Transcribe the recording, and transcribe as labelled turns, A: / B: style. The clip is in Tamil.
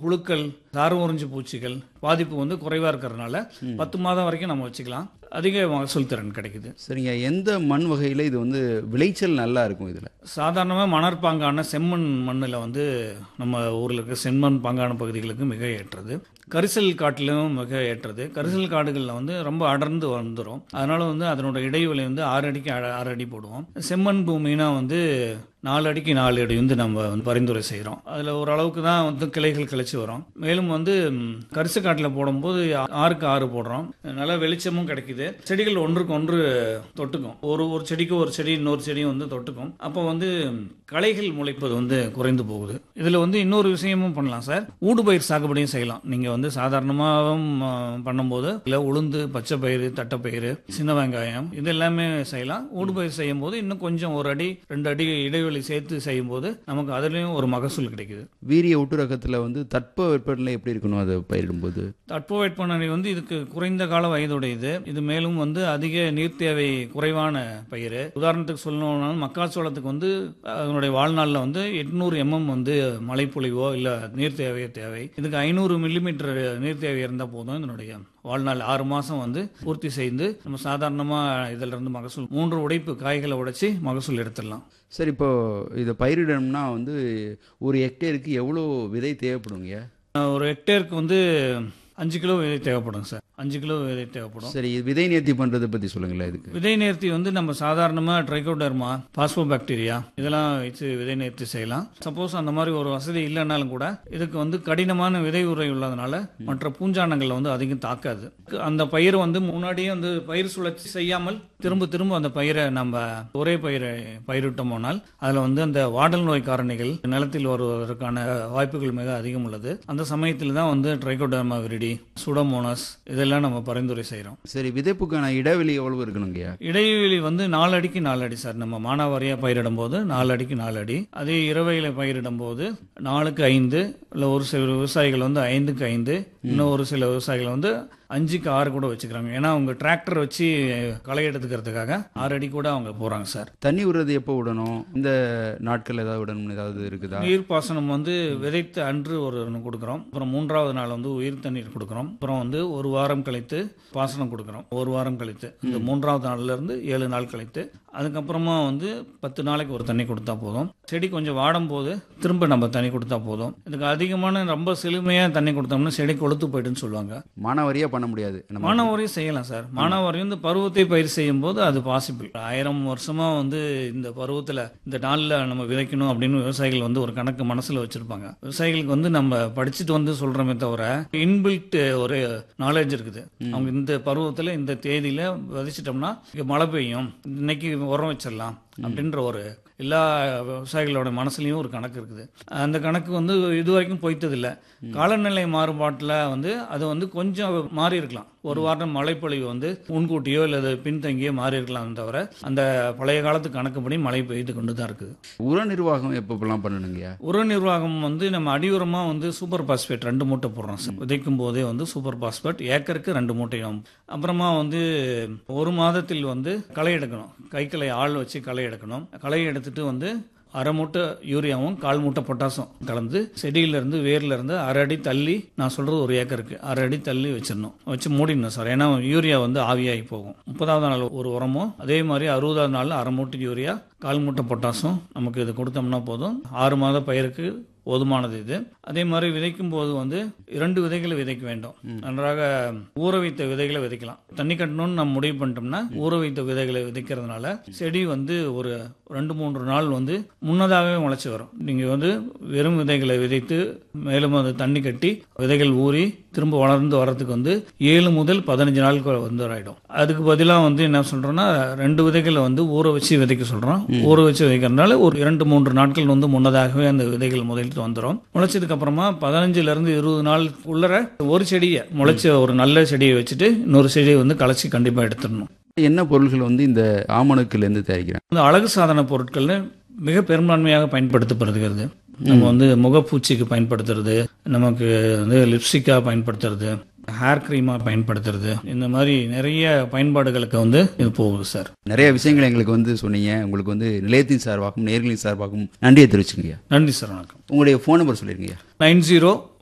A: புழுக்கள் சாறு உறிஞ்சு பூச்சிகள் பாதிப்பு வந்து குறைவாக இருக்கிறதுனால பத்து மாதம் வரைக்கும் நம்ம வச்சுக்கலாம் அதிக மகசூல் திறன் கிடைக்குது
B: சரிங்க எந்த மண் வகையில் இது வந்து விளைச்சல் நல்லா இருக்கும் இதில்
A: சாதாரணமாக மணற்பாங்கான செம்மண் மண்ணில் வந்து நம்ம ஊரில் இருக்க செம்மண் பாங்கான பகுதிகளுக்கு மிக ஏற்றது கரிசல் காட்டிலும் மிக ஏற்றது கரிசல் காடுகளில் வந்து ரொம்ப அடர்ந்து வந்துடும் அதனால வந்து அதனோட இடைவெளி வந்து ஆறு அடிக்கு ஆ- ஆறு அடி போடுவோம் செம்மண் பூமினா வந்து நாலு அடிக்கு நாலு அடி வந்து நம்ம வந்து பரிந்துரை செய்கிறோம் அதில் ஓரளவுக்கு தான் வந்து கிளைகள் கிளச்சி வரும் மேலும் வந்து ம், கரிசு காட்டில் போடும்போது ஆ- ஆறுக்கு ஆறு போடுறோம் நல்லா வெளிச்சமும் கிடைக்குது செடிகள் ஒன்றுக்கு ஒன்று தொட்டுக்கும் ஒரு ஒரு செடிக்கு ஒரு செடி இன்னொரு செடியும் வந்து தொட்டுக்கும் அப்போ வந்து ம், களைகள் முளைப்பது வந்து குறைந்து போகுது இதில் வந்து இன்னொரு விஷயமும் பண்ணலாம் சார் ஊடுபயிர் சாகுபடியும் செய்யலாம் நீங்கள் வந்து சாதாரணமாகவும் ஆ, பண்ணும்போது இல்லை உளுந்து பச்சை பயிறு தட்டைப்பயிறு சின்ன வெங்காயம் இது எல்லாமே செய்யலாம் ஊடுபயிர் செய்யும் போது இன்னும் கொஞ்சம் ஒரு அடி ரெண்டு அடி இடைவெளி சேர்த்து செய்யும் போது நமக்கு அதுலேயும் ஒரு மகசூல் கிடைக்குது
B: வீரிய ஒட்டுரகத்தில் வந்து தட்ப வெப்பநிலை எப்படி இருக்கணும் அதை பயிரிடும்போது
A: தட்பவெப்பநிலை வந்து இதுக்கு குறைந்த கால வயதுடையது இது மேலும் வந்து அதிக நீர் தேவை குறைவான பயிர் உதாரணத்துக்கு சொல்லணும்னா மக்காச்சோளத்துக்கு வந்து அதனுடைய வாழ்நாளில் வந்து எட்நூறு எம்எம் வந்து மழைப்பொழிவோ இல்லை நீர் தேவையோ தேவை இதுக்கு ஐநூறு மில்லிமீட்டர் நீர் தேவை இருந்தால் போதும் இதனுடைய வாழ்நாள் ஆறு மாதம் வந்து பூர்த்தி செய்து நம்ம சாதாரணமாக இதில் இருந்து மகசூல் மூன்று உடைப்பு காய்களை உடைச்சி மகசூல் எடுத்துடலாம்
B: சரி இப்போ இதை பயிரிடணும்னா வந்து ஒரு ஹெக்டேருக்கு எவ்வளோ விதை தேவைப்படுங்க
A: ஒரு ஹெக்டேருக்கு வந்து அஞ்சு கிலோ விதை தேவைப்படும் சார் அஞ்சு கிலோ விதை தேவைப்படும்
B: சரி இது விதை நேர்த்தி பண்ணுறதை பற்றி சொல்லுங்களேன் இதுக்கு
A: விதை நேர்த்தி வந்து நம்ம சாதாரணமாக ட்ரைகோடர்மா பாஸ்போபாக்டீரியா இதெல்லாம் வச்சு விதை நேர்த்தி செய்யலாம் சப்போஸ் அந்த மாதிரி ஒரு வசதி இல்லைனாலும் கூட இதுக்கு வந்து கடினமான விதை உரை உள்ளதுனால மற்ற பூஞ்சானங்களை வந்து அதிகம் தாக்காது அந்த பயிர் வந்து முன்னாடியே வந்து பயிர் சுழற்சி செய்யாமல் திரும்ப திரும்ப அந்த பயிரை நம்ம ஒரே பயிரை பயிரிட்டோம்னால் அதில் வந்து அந்த வாடல் நோய் காரணிகள் நிலத்தில் வருவதற்கான வாய்ப்புகள் மிக அதிகம் உள்ளது அந்த சமயத்தில் தான் வந்து ட்ரைகோடர்மா விரிடி சுடமோனஸ் இதெல்லாம் நம்ம பரிந்துரை செய்கிறோம்
B: சரி விதைப்புக்கான இடைவெளி எவ்வளவு இருக்கணுங்கய்யா
A: இடைவெளி வந்து நாலு அடிக்கு நாலு அடி சார் நம்ம மானாவாரியாக பயிரிடும் போது நாலு அடிக்கு நாலு அடி அதே இரவையில் பயிரிடும் போது நாலுக்கு ஐந்து இல்லை ஒரு சில விவசாயிகள் வந்து ஐந்துக்கு ஐந்து இன்னும் ஒரு சில விவசாயிகள் வந்து அஞ்சுக்கு ஆறு கூட வச்சுக்கிறாங்க ஏன்னா அவங்க டிராக்டர் வச்சு களை எடுத்துக்கிறதுக்காக ஆறு அடி கூட அவங்க போகிறாங்க சார்
B: தண்ணி விடுறது எப்போ விடணும் இந்த நாட்கள் ஏதாவது விடணும்னு ஏதாவது இருக்குதா
A: நீர் பாசனம் வந்து விதைத்து அன்று ஒரு ஒன்று கொடுக்குறோம் அப்புறம் மூன்றாவது நாள் வந்து உயிர் தண்ணீர் கொடுக்குறோம் அப்புறம் வந்து ஒரு வாரம் கழித்து பாசனம் கொடுக்குறோம் ஒரு வாரம் கழித்து இந்த மூன்றாவது நாள்ல இருந்து ஏழு நாள் கழித்து அதுக்கப்புறமா வந்து பத்து நாளைக்கு ஒரு தண்ணி கொடுத்தா போதும் செடி கொஞ்சம் வாடும் போது திரும்ப நம்ம தண்ணி கொடுத்தா போதும் இதுக்கு அதிகமான ரொம்ப செழுமையாக தண்ணி கொடுத்தோம்னா செடி கொளுத்து போயிடுன்னு சொல்லுவாங்க
B: மானாவாரியாக பண்ண முடியாது நம்ம
A: மானாவாரியும் செய்யலாம் சார் மானாவாரியும் இந்த பருவத்தை பயிர் செய்யும் போது அது பாசிபிள் ஆயிரம் வருஷமா வந்து இந்த பருவத்துல இந்த நாள்ல நம்ம விதைக்கணும் அப்படின்னு விவசாயிகள் வந்து ஒரு கணக்கு மனசுல வச்சிருப்பாங்க விவசாயிகளுக்கு வந்து நம்ம படிச்சுட்டு வந்து சொல்றோமே தவிர இன்பில்ட் ஒரு நாலேஜ் இருக்குது அவங்க இந்த பருவத்துல இந்த தேதியில விதைச்சிட்டோம்னா இங்க மழை பெய்யும் இன்னைக்கு உரம் வச்சிடலாம் அப்படின்ற ஒரு எல்லா விவசாயிகளோட மனசுலயும் ஒரு கணக்கு இருக்குது அந்த கணக்கு வந்து இது வரைக்கும் பொய்த்ததில்லை காலநிலை மாறுபாட்டில் வந்து அது வந்து கொஞ்சம் மாறி இருக்கலாம் ஒரு வாரம் மழைப்பொழிவு வந்து முன்கூட்டியோ இல்லை பின்தங்கியோ மாறி இருக்கலாம் தவிர அந்த பழைய காலத்து கணக்குப்படி மழை பெய்து கொண்டு தான் இருக்குது
B: உர நிர்வாகம் எப்பப்பெல்லாம் பண்ணணுங்கய்யா
A: உர நிர்வாகம் வந்து நம்ம அடியுரமாக வந்து சூப்பர் பாஸ்பேட் ரெண்டு மூட்டை போடுறோம் சார் விதைக்கும் போதே வந்து சூப்பர் பாஸ்பேட் ஏக்கருக்கு ரெண்டு மூட்டையும் அப்புறமா வந்து ஒரு மாதத்தில் வந்து களை எடுக்கணும் கைக்களை ஆள் வச்சு களை எடுக்கணும் களை எடுத்துட்டு வந்து அரை மூட்டை யூரியாவும் கால் மூட்டை பொட்டாசும் கலந்து செடியில இருந்து வேர்ல இருந்து அரை அடி தள்ளி நான் சொல்றது ஒரு ஏக்கருக்கு அரை அடி தள்ளி வச்சிடணும் வச்சு மூடிடணும் சார் ஏன்னா யூரியா வந்து ஆவியாகி போகும் முப்பதாவது நாள் ஒரு உரமும் அதே மாதிரி அறுபதாவது நாள் அரை மூட்டை யூரியா கால் மூட்டை பொட்டாசும் நமக்கு இது கொடுத்தோம்னா போதும் ஆறு மாத பயிருக்கு போதுமானது இது அதே மாதிரி விதைக்கும் போது வந்து இரண்டு விதைகளை விதைக்க வேண்டும் நன்றாக ஊற வைத்த விதைகளை விதைக்கலாம் தண்ணி கட்டணும்னு நம்ம முடிவு பண்ணிட்டோம்னா ஊற வைத்த விதைகளை விதைக்கிறதுனால செடி வந்து ஒரு ரெண்டு மூன்று நாள் வந்து முன்னதாகவே முளைச்சி வரும் நீங்கள் வந்து வெறும் விதைகளை விதைத்து மேலும் அது தண்ணி கட்டி விதைகள் ஊறி திரும்ப வளர்ந்து வர்றதுக்கு வந்து ஏழு முதல் பதினஞ்சு நாளுக்கு வந்து ஆயிடும் அதுக்கு பதிலாக வந்து என்ன சொல்றோம்னா ரெண்டு விதைகளை வந்து ஊற வச்சு விதைக்க சொல்றோம் ஊற வச்சு விதைக்கிறதுனால ஒரு இரண்டு மூன்று நாட்கள் வந்து முன்னதாகவே அந்த விதைகள் முதலிட்டு வந்துடும் முளைச்சதுக்கு அப்புறமா பதினஞ்சுல இருந்து இருபது நாள் உள்ளர ஒரு செடியை முளைச்ச ஒரு நல்ல செடியை வச்சுட்டு இன்னொரு செடியை வந்து களைச்சி கண்டிப்பா எடுத்துடணும்
B: என்ன பொருள்கள் வந்து இந்த ஆமணக்குலேருந்து தயாரிக்கிறாங்க
A: இந்த அழகு சாதன பொருட்கள்னு மிக பெரும்பான்மையாக பயன்படுத்தப்படுகிறது நம்ம வந்து முகப்பூச்சிக்கு பயன்படுத்துறது நமக்கு வந்து லிப்ஸ்டிக்காக பயன்படுத்துறது ஹேர் க்ரீமாக பயன்படுத்துறது இந்த மாதிரி நிறைய பயன்பாடுகளுக்கு வந்து இது போகுது சார்
B: நிறைய விஷயங்கள் எங்களுக்கு வந்து சொன்னீங்க உங்களுக்கு வந்து நிலையத்தின் சார்பாகவும் நேர்களின் சார்பாகவும் நன்றியை தெரிவிச்சுங்கய்யா
A: நன்றி சார் வணக்கம்
B: உங்களுடைய ஃபோன் நம்பர் சொல்லிருங்கய்யா
A: நைன் ஜீரோ